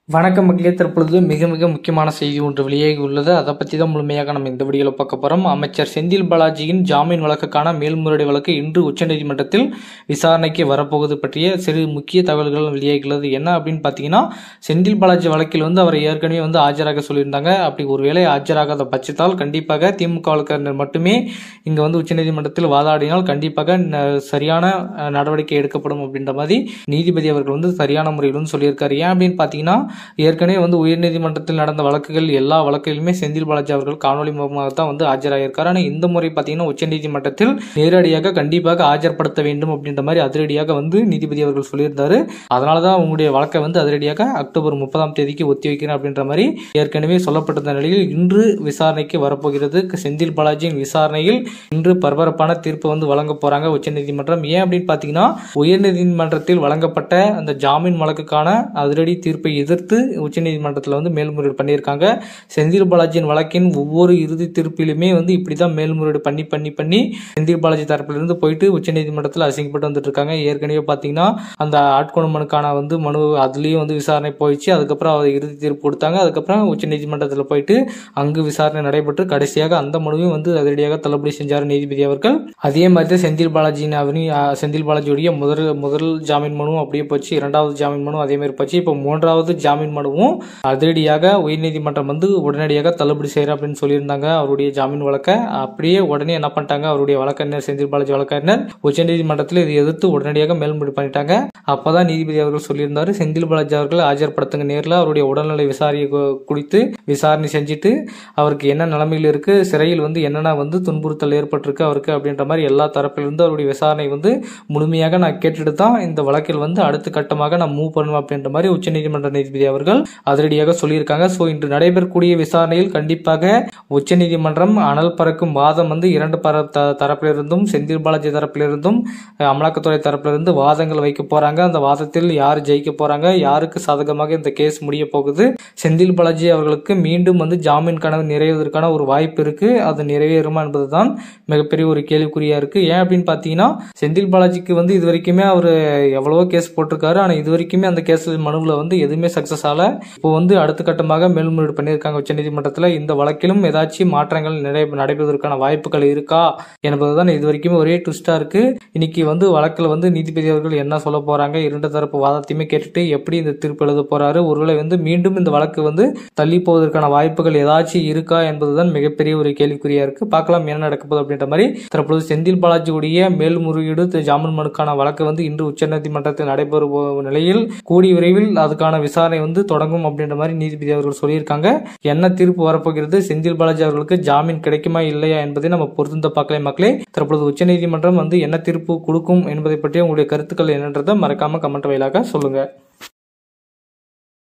வணக்கம் மக்களே தற்பொழுது மிக மிக முக்கியமான செய்தி ஒன்று வெளியாகி உள்ளது அதை பற்றி தான் முழுமையாக நம்ம இந்த வீடியோவில் பார்க்க போகிறோம் அமைச்சர் செந்தில் பாலாஜியின் ஜாமீன் வழக்குக்கான மேல்முறையீடு வழக்கு இன்று உச்சநீதிமன்றத்தில் விசாரணைக்கு வரப்போவது பற்றிய சிறு முக்கிய தகவல்கள் வெளியாகியுள்ளது என்ன அப்படின்னு பார்த்தீங்கன்னா செந்தில் பாலாஜி வழக்கில் வந்து அவர் ஏற்கனவே வந்து ஆஜராக சொல்லியிருந்தாங்க அப்படி ஒருவேளை ஆஜராகாத பட்சத்தால் கண்டிப்பாக திமுக வழக்கறிஞர் மட்டுமே இங்கே வந்து உச்சநீதிமன்றத்தில் வாதாடினால் கண்டிப்பாக ந- சரியான அஹ், நடவடிக்கை எடுக்கப்படும் அப்படின்ற மாதிரி நீதிபதி அவர்கள் வந்து சரியான முறையில் வந்து சொல்லியிருக்காரு ஏன் அப்படின்னு பார்த்தீங்கன்னா ஏற்கனவே வந்து உயர்நீதிமன்றத்தில் நடந்த வழக்குகள் எல்லா வழக்குகளிலுமே செந்தில் பாலாஜி அவர்கள் காணொலி மூலமாக தான் வந்து ஆஜராகியிருக்காரு ஆனால் இந்த முறை பார்த்தீங்கன்னா உச்சநீதிமன்றத்தில் நேரடியாக கண்டிப்பாக ஆஜர்படுத்த வேண்டும் அப்படின்ற மாதிரி அதிரடியாக வந்து நீதிபதி அவர்கள் சொல்லியிருந்தாரு அதனால தான் உங்களுடைய வழக்கை வந்து அதிரடியாக அக்டோபர் முப்பதாம் தேதிக்கு ஒத்தி வைக்கிறேன் அப்படின்ற மாதிரி ஏற்கனவே சொல்லப்பட்டிருந்த நிலையில் இன்று விசாரணைக்கு வரப்போகிறது செந்தில் பாலாஜியின் விசாரணையில் இன்று பரபரப்பான தீர்ப்பு வந்து வழங்க போறாங்க உச்சநீதிமன்றம் ஏன் அப்படின்னு பார்த்தீங்கன்னா உயர்நீதிமன்றத்தில் வழங்கப்பட்ட அந்த ஜாமீன் வழக்குக்கான அதிரடி தீர்ப்பை எதிர்த்து உச்சநீதிமன்றத்தில் வந்து மேல்முறையீடு பண்ணியிருக்காங்க செந்தில் பாலாஜியின் வழக்கின் ஒவ்வொரு இறுதி தீர்ப்பிலுமே வந்து இப்படி தான் மேல்முறையீடு பண்ணி பண்ணி பண்ணி செந்தில் பாலாஜி தரப்பிலிருந்து போயிட்டு உச்சநீதிமன்றத்தில் அசிங்கப்பட்டு வந்துட்டு இருக்காங்க ஏற்கனவே பார்த்தீங்கன்னா அந்த ஆட்கொணமனுக்கான வந்து மனு அதுலேயும் வந்து விசாரணை போயிடுச்சு அதுக்கப்புறம் அவர் இறுதி தீர்ப்பு கொடுத்தாங்க அதுக்கப்புறம் உச்சநீதிமன்றத்தில் போயிட்டு அங்கு விசாரணை நடைபெற்று கடைசியாக அந்த மனுவையும் வந்து அதிரடியாக தள்ளுபடி செஞ்சார் நீதிபதி அவர்கள் அதே மாதிரி தான் செந்தில் பாலாஜியின் அவனி அஹ், செந்தில் பாலாஜியுடைய முதல் முதல் ஜாமீன் மனுவும் அப்படியே போச்சு இரண்டாவது ஜாமீன் மனு அதே மாதிரி போச்சு இப்போ மூன்றாவது ஜாமீன் மனுவும் அதிரடியாக உயர்நீதிமன்றம் வந்து உடனடியாக தள்ளுபடி செய்யற அப்படின்னு சொல்லியிருந்தாங்க அவருடைய ஜாமீன் வழக்கை அப்படியே உடனே என்ன பண்ணிட்டாங்க அவருடைய வழக்கறிஞர் செந்தில் பாலாஜி வழக்கறிஞர் உச்சநீதிமன்றத்தில் இதை எதிர்த்து உடனடியாக மேல்முறை பண்ணிட்டாங்க அப்பதான் நீதிபதி அவர்கள் சொல்லியிருந்தாரு செந்தில் பாலாஜி அவர்கள் ஆஜர்படுத்துங்க நேரில் அவருடைய உடல்நிலை விசாரணை கு- குறித்து விசாரணை செஞ்சுட்டு அவருக்கு என்ன நிலைமையில் இருக்கு சிறையில் வந்து என்னென்ன வந்து துன்புறுத்தல் ஏற்பட்டிருக்கு அவருக்கு அப்படின்ற மாதிரி எல்லா தரப்பிலிருந்து அவருடைய விசாரணை வந்து முழுமையாக நான் கேட்டுட்டு தான் இந்த வழக்கில் வந்து அடுத்த கட்டமாக நான் மூவ் பண்ணுவேன் அப்படின்ற மாதிரி உச்சநீதிமன்ற நீதிபதி அவர்கள் அதிரடியாக சொல்லியிருக்காங்க ஸோ இன்று நடைபெறக்கூடிய விசாரணையில் கண்டிப்பாக உச்சநீதிமன்றம் அனல் பறக்கும் வாதம் வந்து இரண்டு பர த- தரப்பிலிருந்தும் செந்தில் பாலாஜி தரப்பிலிருந்தும் அஹ், அமலாக்கத்துறை தரப்பிலிருந்து வாதங்கள் வைக்க போறாங்க அந்த வாதத்தில் யார் ஜெயிக்க போறாங்க யாருக்கு சாதகமாக இந்த கேஸ் முடிய போகுது செந்தில் பாலாஜி அவர்களுக்கு மீண்டும் வந்து ஜாமீன் கனவு நிறைவேறுவதற்கான ஒரு வாய்ப்பு இருக்கு அது நிறைவேறுமா என்பதுதான் மிகப்பெரிய ஒரு கேள்விக்குறியா இருக்கு ஏன் அப்படின்னு பார்த்தீங்கன்னா செந்தில் பாலாஜிக்கு வந்து இது வரைக்குமே அவர் எவ்வளவோ கேஸ் போட்டிருக்காரு ஆனால் இது வரைக்குமே அந்த கேஸ் மனுவில் வந்து எதுவுமே சக்ஸஸ் ஆகல இப்போ வந்து அடுத்த கட்டமாக மேல்முறையீடு பண்ணியிருக்காங்க உச்சநீதிமன்றத்தில் இந்த வழக்கிலும் ஏதாச்சும் மாற்றங்கள் நடை நடைபெறுவதற்கான வாய்ப்புகள் இருக்கா என்பதுதான் இது வரைக்குமே ஒரே ட்விஸ்டா இருக்கு இன்னைக்கு வந்து வழக்கில் வந்து நீதிபதி அவர்கள் என்ன சொல்ல போறாங்க இரண்டு தரப்பு வாதத்தையுமே கேட்டுட்டு எப்படி இந்த தீர்ப்பு எழுத போறாரு ஒருவேளை வந்து மீண்டும் இந்த வழக்கு வந்து தள்ளி போவதற்கான வாய்ப்புகள் ஏதாச்சும் இருக்கா என்பதுதான் மிகப்பெரிய ஒரு கேள்விக்குறியா இருக்கு பார்க்கலாம் என்ன நடக்க போகுது அப்படின்ற மாதிரி தற்பொழுது செந்தில் பாலாஜியுடைய மேல்முறையீடு தி- ஜாமீன் மனுக்கான வழக்கு வந்து இன்று உச்சநீதிமன்றத்தில் நடைபெறும் நிலையில் கூடிய விரைவில் அதுக்கான விசாரணை வந்து தொடங்கும் அப்படின்ற மாதிரி நீதிபதி அவர்கள் சொல்லியிருக்காங்க என்ன தீர்ப்பு வரப்போகிறது செந்தில் பாலாஜி அவர்களுக்கு ஜாமீன் கிடைக்குமா இல்லையா என்பதை நம்ம பொறுத்திருந்த பார்க்கலை மக்களே தற்பொழுது உச்சநீதிமன்றம் வந்து என்ன தீர்ப்பு கொடுக்கும் என்பதை பற்றி உங்களுடைய கருத்துக்கள் என்னன்றதை மறக்காம கமெண்ட் வாயிலாக சொல்லுங்க